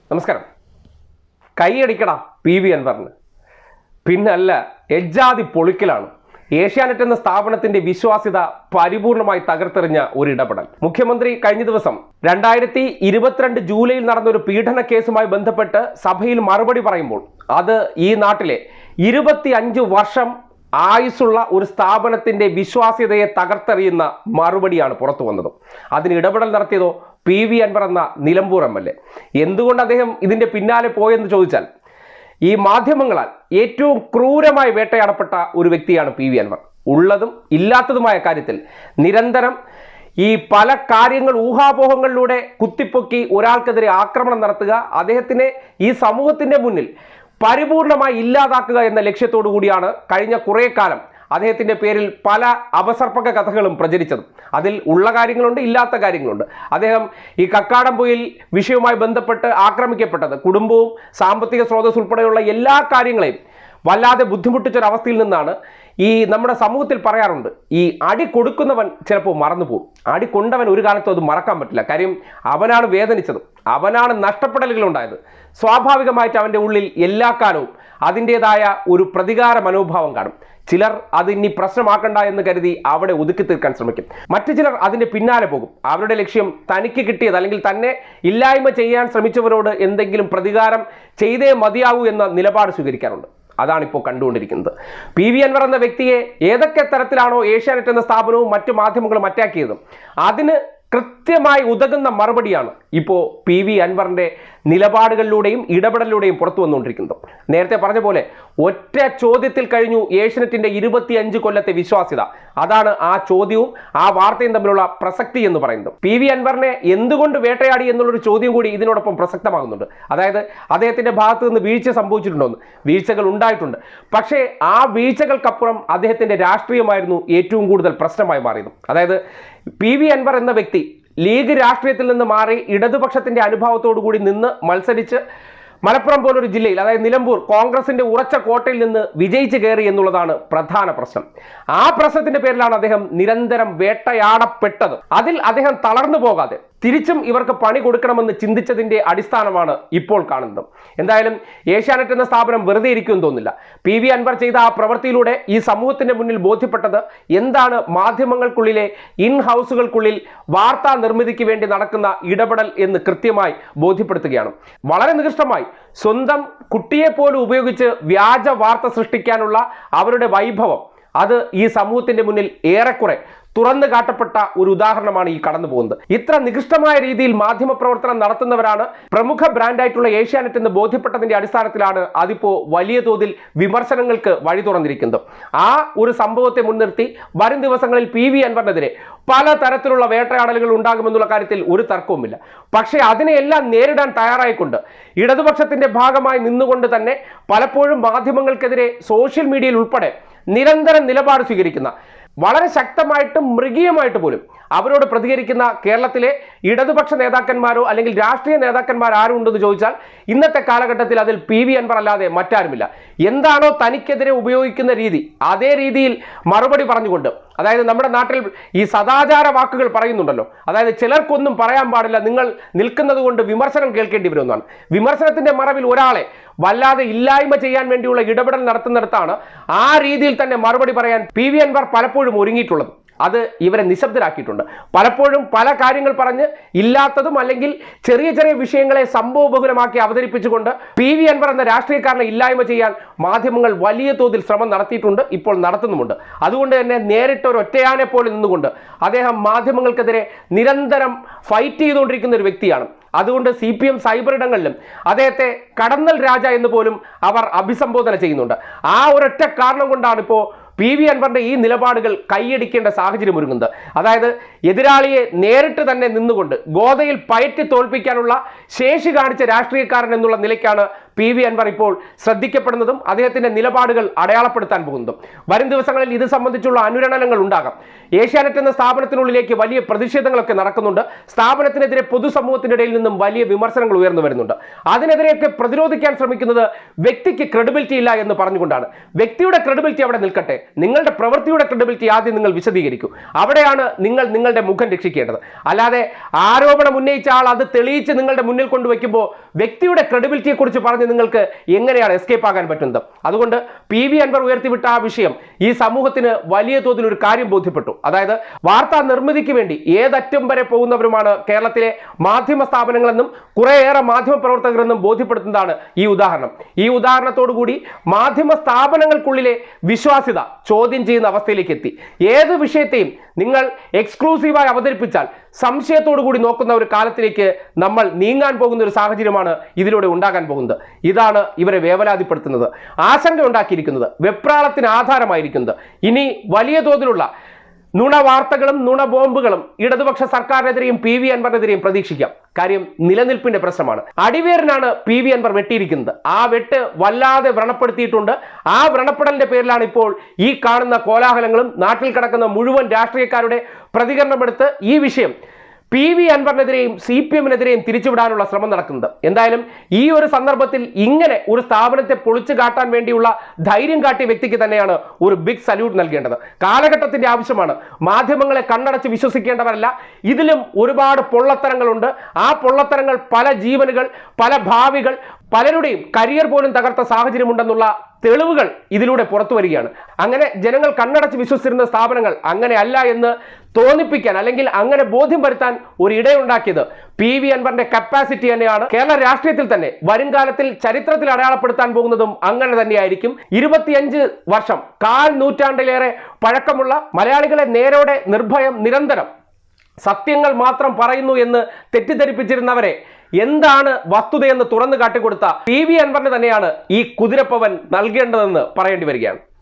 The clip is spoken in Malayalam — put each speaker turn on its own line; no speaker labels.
നമസ്കാരം കൈയടിക്കടാ പി വി അൻവറിന് പിന്നല്ല എജ്ജാതി പൊളിക്കലാണ് ഏഷ്യാനെറ്റ് എന്ന സ്ഥാപനത്തിന്റെ വിശ്വാസ്യത പരിപൂർണമായി തകർത്തെറിഞ്ഞ ഒരു ഇടപെടൽ മുഖ്യമന്ത്രി കഴിഞ്ഞ ദിവസം രണ്ടായിരത്തി ഇരുപത്തിരണ്ട് ജൂലൈയിൽ നടന്ന ഒരു പീഡന കേസുമായി ബന്ധപ്പെട്ട് സഭയിൽ മറുപടി പറയുമ്പോൾ അത് ഈ നാട്ടിലെ ഇരുപത്തി അഞ്ച് വർഷം ആയുസ്സുള്ള ഒരു സ്ഥാപനത്തിന്റെ വിശ്വാസ്യതയെ തകർത്തെറിയുന്ന മറുപടിയാണ് പുറത്തു വന്നത് അതിന് ഇടപെടൽ നടത്തിയതോ പി വി അൻവർ എന്ന നിലമ്പൂർ എം എൽ എ എന്തുകൊണ്ട് അദ്ദേഹം ഇതിന്റെ പിന്നാലെ പോയെന്ന് ചോദിച്ചാൽ ഈ മാധ്യമങ്ങളാൽ ഏറ്റവും ക്രൂരമായി വേട്ടയാടപ്പെട്ട ഒരു വ്യക്തിയാണ് പി വി അൻവർ ഉള്ളതും ഇല്ലാത്തതുമായ കാര്യത്തിൽ നിരന്തരം ഈ പല കാര്യങ്ങൾ ഊഹാപോഹങ്ങളിലൂടെ കുത്തിപ്പൊക്കി ഒരാൾക്കെതിരെ ആക്രമണം നടത്തുക അദ്ദേഹത്തിനെ ഈ സമൂഹത്തിന്റെ മുന്നിൽ പരിപൂർണമായി ഇല്ലാതാക്കുക എന്ന ലക്ഷ്യത്തോടു കൂടിയാണ് കഴിഞ്ഞ കുറേ കാലം അദ്ദേഹത്തിന്റെ പേരിൽ പല അപസർപ്പക കഥകളും പ്രചരിച്ചത് അതിൽ ഉള്ള കാര്യങ്ങളുണ്ട് ഇല്ലാത്ത കാര്യങ്ങളുണ്ട് അദ്ദേഹം ഈ കക്കാടംപൊയിൽ വിഷയവുമായി ബന്ധപ്പെട്ട് ആക്രമിക്കപ്പെട്ടത് കുടുംബവും സാമ്പത്തിക സ്രോതസ് ഉൾപ്പെടെയുള്ള എല്ലാ കാര്യങ്ങളെയും വല്ലാതെ ബുദ്ധിമുട്ടിച്ചൊരവസ്ഥയിൽ നിന്നാണ് ഈ നമ്മുടെ സമൂഹത്തിൽ പറയാറുണ്ട് ഈ അടി കൊടുക്കുന്നവൻ ചിലപ്പോൾ മറന്നു പോകും അടി കൊണ്ടവൻ ഒരു കാലത്തും അത് മറക്കാൻ പറ്റില്ല കാര്യം അവനാണ് വേദനിച്ചത് അവനാണ് നഷ്ടപ്പെടലുകൾ ഉണ്ടായത് സ്വാഭാവികമായിട്ട് അവൻ്റെ ഉള്ളിൽ എല്ലാ കാലവും അതിൻ്റെതായ ഒരു പ്രതികാര മനോഭാവം കാണും ചിലർ അത് ഇനി പ്രശ്നമാക്കണ്ട എന്ന് കരുതി അവിടെ ഒതുക്കി തീർക്കാൻ ശ്രമിക്കും മറ്റു ചിലർ അതിന്റെ പിന്നാലെ പോകും അവരുടെ ലക്ഷ്യം തനിക്ക് കിട്ടിയത് അല്ലെങ്കിൽ തന്നെ ഇല്ലായ്മ ചെയ്യാൻ ശ്രമിച്ചവരോട് എന്തെങ്കിലും പ്രതികാരം ചെയ്തേ മതിയാവൂ എന്ന നിലപാട് സ്വീകരിക്കാറുണ്ട് അതാണ് ഇപ്പോൾ കണ്ടുകൊണ്ടിരിക്കുന്നത് പി വി അൻവർ എന്ന വ്യക്തിയെ ഏതൊക്കെ തരത്തിലാണോ ഏഷ്യാനെറ്റ് എന്ന സ്ഥാപനവും മറ്റു മാധ്യമങ്ങളും അറ്റാക്കിയതും അതിന് കൃത്യമായി ഉതകുന്ന മറുപടിയാണ് ഇപ്പോൾ പി വി അൻവറിന്റെ നിലപാടുകളിലൂടെയും ഇടപെടലിലൂടെയും പുറത്തു വന്നുകൊണ്ടിരിക്കുന്നത് നേരത്തെ പറഞ്ഞ പോലെ ഒറ്റ ചോദ്യത്തിൽ കഴിഞ്ഞു ഏഷ്യനെറ്റിന്റെ ഇരുപത്തിയഞ്ച് കൊല്ലത്തെ വിശ്വാസ്യത അതാണ് ആ ചോദ്യവും ആ വാർത്തയും തമ്മിലുള്ള പ്രസക്തി എന്ന് പറയുന്നത് പി വി അൻവറിനെ എന്തുകൊണ്ട് വേട്ടയാടി എന്നുള്ളൊരു ചോദ്യം കൂടി ഇതിനോടൊപ്പം പ്രസക്തമാകുന്നുണ്ട് അതായത് അദ്ദേഹത്തിന്റെ ഭാഗത്ത് നിന്ന് വീഴ്ച സംഭവിച്ചിട്ടുണ്ടോന്ന് വീഴ്ചകൾ ഉണ്ടായിട്ടുണ്ട് പക്ഷേ ആ വീഴ്ചകൾക്കപ്പുറം അദ്ദേഹത്തിന്റെ രാഷ്ട്രീയമായിരുന്നു ഏറ്റവും കൂടുതൽ പ്രശ്നമായി മാറിയത് അതായത് പി വി അൻവർ എന്ന വ്യക്തി ലീഗ് രാഷ്ട്രീയത്തിൽ നിന്ന് മാറി ഇടതുപക്ഷത്തിന്റെ അനുഭവത്തോടു കൂടി നിന്ന് മത്സരിച്ച് മലപ്പുറം പോലൊരു ജില്ലയിൽ അതായത് നിലമ്പൂർ കോൺഗ്രസിന്റെ ഉറച്ച കോട്ടയിൽ നിന്ന് വിജയിച്ച് കയറി എന്നുള്ളതാണ് പ്രധാന പ്രശ്നം ആ പ്രശ്നത്തിന്റെ പേരിലാണ് അദ്ദേഹം നിരന്തരം വേട്ടയാടപ്പെട്ടത് അതിൽ അദ്ദേഹം തളർന്നു പോകാതെ തിരിച്ചും ഇവർക്ക് പണി കൊടുക്കണമെന്ന് ചിന്തിച്ചതിന്റെ അടിസ്ഥാനമാണ് ഇപ്പോൾ കാണുന്നത് എന്തായാലും ഏഷ്യാനെറ്റ് എന്ന സ്ഥാപനം വെറുതെ ഇരിക്കുമെന്ന് തോന്നില്ല പി വി അൻവർ ചെയ്ത ആ പ്രവൃത്തിയിലൂടെ ഈ സമൂഹത്തിന്റെ മുന്നിൽ ബോധ്യപ്പെട്ടത് എന്താണ് മാധ്യമങ്ങൾക്കുള്ളിലെ ഇൻ ഹൗസുകൾക്കുള്ളിൽ വാർത്താ നിർമ്മിതിക്ക് വേണ്ടി നടക്കുന്ന ഇടപെടൽ എന്ന് കൃത്യമായി ബോധ്യപ്പെടുത്തുകയാണ് വളരെ നികൃഷ്ടമായി സ്വന്തം കുട്ടിയെ പോലും ഉപയോഗിച്ച് വ്യാജ വാർത്ത സൃഷ്ടിക്കാനുള്ള അവരുടെ വൈഭവം അത് ഈ സമൂഹത്തിന്റെ മുന്നിൽ ഏറെക്കുറെ തുറന്നു കാട്ടപ്പെട്ട ഒരു ഉദാഹരണമാണ് ഈ കടന്നു പോകുന്നത് ഇത്ര നികൃഷ്ടമായ രീതിയിൽ മാധ്യമ പ്രവർത്തനം നടത്തുന്നവരാണ് പ്രമുഖ ബ്രാൻഡായിട്ടുള്ള ഏഷ്യാനെറ്റ് എന്ന് ബോധ്യപ്പെട്ടതിന്റെ അടിസ്ഥാനത്തിലാണ് അതിപ്പോ വലിയ തോതിൽ വിമർശനങ്ങൾക്ക് വഴി തുറന്നിരിക്കുന്നത് ആ ഒരു സംഭവത്തെ മുൻനിർത്തി വരും ദിവസങ്ങളിൽ പി വി അൻവറിനെതിരെ പല തരത്തിലുള്ള വേട്ടയാടലുകൾ ഉണ്ടാകുമെന്നുള്ള കാര്യത്തിൽ ഒരു തർക്കവുമില്ല പക്ഷേ അതിനെയെല്ലാം നേരിടാൻ തയ്യാറായിക്കൊണ്ട് ഇടതുപക്ഷത്തിന്റെ ഭാഗമായി നിന്നുകൊണ്ട് തന്നെ പലപ്പോഴും മാധ്യമങ്ങൾക്കെതിരെ സോഷ്യൽ മീഡിയയിൽ ഉൾപ്പെടെ നിരന്തരം നിലപാട് സ്വീകരിക്കുന്ന വളരെ ശക്തമായിട്ടും മൃഗീയമായിട്ട് പോലും അവരോട് പ്രതികരിക്കുന്ന കേരളത്തിലെ ഇടതുപക്ഷ നേതാക്കന്മാരോ അല്ലെങ്കിൽ രാഷ്ട്രീയ നേതാക്കന്മാർ ആരും ഉണ്ടെന്ന് ചോദിച്ചാൽ ഇന്നത്തെ കാലഘട്ടത്തിൽ അതിൽ പി വി അൻവർ അല്ലാതെ മറ്റാരുമില്ല എന്താണോ തനിക്കെതിരെ ഉപയോഗിക്കുന്ന രീതി അതേ രീതിയിൽ മറുപടി പറഞ്ഞുകൊണ്ട് അതായത് നമ്മുടെ നാട്ടിൽ ഈ സദാചാര വാക്കുകൾ പറയുന്നുണ്ടല്ലോ അതായത് ചിലർക്കൊന്നും പറയാൻ പാടില്ല നിങ്ങൾ നിൽക്കുന്നത് കൊണ്ട് വിമർശനം കേൾക്കേണ്ടി വരുമെന്നാണ് വിമർശനത്തിന്റെ മറവിൽ ഒരാളെ വല്ലാതെ ഇല്ലായ്മ ചെയ്യാൻ വേണ്ടിയുള്ള ഇടപെടൽ നടത്തുന്നിടത്താണ് ആ രീതിയിൽ തന്നെ മറുപടി പറയാൻ പി വി അൻവർ പലപ്പോഴും ഒരുങ്ങിയിട്ടുള്ളത് അത് ഇവരെ നിശബ്ദരാക്കിയിട്ടുണ്ട് പലപ്പോഴും പല കാര്യങ്ങൾ പറഞ്ഞ് ഇല്ലാത്തതും അല്ലെങ്കിൽ ചെറിയ ചെറിയ വിഷയങ്ങളെ സംഭവബഹുലമാക്കി അവതരിപ്പിച്ചുകൊണ്ട് പി വി അൻവർ എന്ന രാഷ്ട്രീയക്കാരനെ ഇല്ലായ്മ ചെയ്യാൻ മാധ്യമങ്ങൾ വലിയ തോതിൽ ശ്രമം നടത്തിയിട്ടുണ്ട് ഇപ്പോൾ നടത്തുന്നുമുണ്ട് അതുകൊണ്ട് തന്നെ നേരിട്ട് ഒരു ഒറ്റയാനെ പോലെ നിന്നുകൊണ്ട് അദ്ദേഹം മാധ്യമങ്ങൾക്കെതിരെ നിരന്തരം ഫൈറ്റ് ചെയ്തുകൊണ്ടിരിക്കുന്ന ഒരു വ്യക്തിയാണ് അതുകൊണ്ട് സി പി എം സൈബർ ഇടങ്ങളിലും അദ്ദേഹത്തെ കടന്നൽ രാജ എന്ന് പോലും അവർ അഭിസംബോധന ചെയ്യുന്നുണ്ട് ആ ഒരൊറ്റ കാരണം കൊണ്ടാണ് ഇപ്പോൾ പി വി അൻവറിന്റെ ഈ നിലപാടുകൾ കൈയടിക്കേണ്ട സാഹചര്യം ഒരുങ്ങുന്നത് അതായത് എതിരാളിയെ നേരിട്ട് തന്നെ നിന്നുകൊണ്ട് ഗോതയിൽ പയറ്റി തോൽപ്പിക്കാനുള്ള ശേഷി കാണിച്ച രാഷ്ട്രീയക്കാരൻ എന്നുള്ള നിലയ്ക്കാണ് പി വി അൻവർ ഇപ്പോൾ ശ്രദ്ധിക്കപ്പെടുന്നതും അദ്ദേഹത്തിന്റെ നിലപാടുകൾ അടയാളപ്പെടുത്താൻ പോകുന്നതും വരും ദിവസങ്ങളിൽ ഇത് സംബന്ധിച്ചുള്ള അനുരണനങ്ങൾ ഉണ്ടാകാം ഏഷ്യാനെറ്റ് എന്ന സ്ഥാപനത്തിനുള്ളിലേക്ക് വലിയ പ്രതിഷേധങ്ങളൊക്കെ നടക്കുന്നുണ്ട് സ്ഥാപനത്തിനെതിരെ പൊതുസമൂഹത്തിന്റെ ഇടയിൽ നിന്നും വലിയ വിമർശനങ്ങൾ ഉയർന്നു വരുന്നുണ്ട് അതിനെതിരെയൊക്കെ പ്രതിരോധിക്കാൻ ശ്രമിക്കുന്നത് വ്യക്തിക്ക് ക്രെഡിബിലിറ്റി ഇല്ല എന്ന് പറഞ്ഞുകൊണ്ടാണ് വ്യക്തിയുടെ ക്രെഡിബിലിറ്റി അവിടെ നിൽക്കട്ടെ നിങ്ങളുടെ പ്രവൃത്തിയുടെ ക്രെഡിബിലിറ്റി ആദ്യം നിങ്ങൾ വിശദീകരിക്കൂ അവിടെയാണ് നിങ്ങൾ നിങ്ങളുടെ മുഖം രക്ഷിക്കേണ്ടത് അല്ലാതെ ആരോപണം ഉന്നയിച്ച ആൾ അത് തെളിയിച്ച് നിങ്ങളുടെ മുന്നിൽ കൊണ്ടുവയ്ക്കുമ്പോൾ വ്യക്തിയുടെ ക്രെഡിബിലിറ്റിയെ കുറിച്ച് പറഞ്ഞ് നിങ്ങൾക്ക് എങ്ങനെയാണ് എസ്കേപ്പ് ആകാൻ പറ്റുന്നത് അതുകൊണ്ട് പി വി അൻവർ ഉയർത്തിവിട്ട ആ വിഷയം ഈ സമൂഹത്തിന് വലിയ തോതിൽ ഒരു കാര്യം ബോധ്യപ്പെട്ടു അതായത് വാർത്താ നിർമ്മിതിക്ക് വേണ്ടി ഏതറ്റം വരെ പോകുന്നവരുമാണ് കേരളത്തിലെ മാധ്യമ സ്ഥാപനങ്ങളെന്നും കുറേയേറെ മാധ്യമ പ്രവർത്തകരെന്നും ബോധ്യപ്പെടുത്തുന്നതാണ് ഈ ഉദാഹരണം ഈ ഉദാഹരണത്തോടു കൂടി മാധ്യമ സ്ഥാപനങ്ങൾക്കുള്ളിലെ വിശ്വാസ്യത ചോദ്യം ചെയ്യുന്ന അവസ്ഥയിലേക്ക് എത്തി ഏത് വിഷയത്തെയും നിങ്ങൾ എക്സ്ക്ലൂസീവായി അവതരിപ്പിച്ചാൽ സംശയത്തോടു കൂടി നോക്കുന്ന ഒരു കാലത്തിലേക്ക് നമ്മൾ നീങ്ങാൻ പോകുന്ന ഒരു സാഹചര്യമാണ് ഇതിലൂടെ ഉണ്ടാകാൻ പോകുന്നത് ഇതാണ് ഇവരെ വേവലാതിപ്പെടുത്തുന്നത് ആശങ്ക ഉണ്ടാക്കിയിരിക്കുന്നത് വെപ്രാളത്തിന് ആധാരമായിരിക്കുന്നത് ഇനി വലിയ തോതിലുള്ള നുണ വാർത്തകളും നുണ ബോംബുകളും ഇടതുപക്ഷ സർക്കാരിനെതിരെയും പി വി അൻവറിനെതിരെയും പ്രതീക്ഷിക്കാം കാര്യം നിലനിൽപ്പിന്റെ പ്രശ്നമാണ് അടിവേറിനാണ് പി വി അൻവർ വെട്ടിയിരിക്കുന്നത് ആ വെട്ട് വല്ലാതെ വ്രണപ്പെടുത്തിയിട്ടുണ്ട് ആ വ്രണപ്പെടലിന്റെ പേരിലാണ് ഇപ്പോൾ ഈ കാണുന്ന കോലാഹലങ്ങളും നാട്ടിൽ കിടക്കുന്ന മുഴുവൻ രാഷ്ട്രീയക്കാരുടെ പ്രതികരണമെടുത്ത് ഈ വിഷയം പി വി അൻവറിനെതിരെയും സി പി എമ്മിനെതിരെയും തിരിച്ചുവിടാനുള്ള ശ്രമം നടക്കുന്നത് എന്തായാലും ഈ ഒരു സന്ദർഭത്തിൽ ഇങ്ങനെ ഒരു സ്ഥാപനത്തെ പൊളിച്ചു കാട്ടാൻ വേണ്ടിയുള്ള ധൈര്യം കാട്ടിയ വ്യക്തിക്ക് തന്നെയാണ് ഒരു ബിഗ് സല്യൂട്ട് നൽകേണ്ടത് കാലഘട്ടത്തിന്റെ ആവശ്യമാണ് മാധ്യമങ്ങളെ കണ്ണടച്ച് വിശ്വസിക്കേണ്ടവരല്ല ഇതിലും ഒരുപാട് പൊള്ളത്തരങ്ങളുണ്ട് ആ പൊള്ളത്തരങ്ങൾ പല ജീവനുകൾ പല ഭാവികൾ പലരുടെയും കരിയർ പോലും തകർത്ത സാഹചര്യമുണ്ടെന്നുള്ള തെളിവുകൾ ഇതിലൂടെ പുറത്തു വരികയാണ് അങ്ങനെ ജനങ്ങൾ കണ്ണടച്ച് വിശ്വസിച്ചിരുന്ന സ്ഥാപനങ്ങൾ അങ്ങനെ അല്ല എന്ന് തോന്നിപ്പിക്കാൻ അല്ലെങ്കിൽ അങ്ങനെ ബോധ്യം വരുത്താൻ ഒരു ഇടയുണ്ടാക്കിയത് പി വി അൻവറിന്റെ കപ്പാസിറ്റി തന്നെയാണ് കേരള രാഷ്ട്രീയത്തിൽ തന്നെ വരും കാലത്തിൽ ചരിത്രത്തിൽ അടയാളപ്പെടുത്താൻ പോകുന്നതും അങ്ങനെ തന്നെയായിരിക്കും ഇരുപത്തിയഞ്ച് വർഷം കാൽ നൂറ്റാണ്ടിലേറെ പഴക്കമുള്ള മലയാളികളെ നേരോടെ നിർഭയം നിരന്തരം സത്യങ്ങൾ മാത്രം പറയുന്നു എന്ന് തെറ്റിദ്ധരിപ്പിച്ചിരുന്നവരെ എന്താണ് വസ്തുതയെന്ന് തുറന്നു കാട്ടിക്കൊടുത്ത പി വി അൻവറിന് തന്നെയാണ് ഈ കുതിരപ്പവൻ നൽകേണ്ടതെന്ന് പറയേണ്ടി വരികയാണ്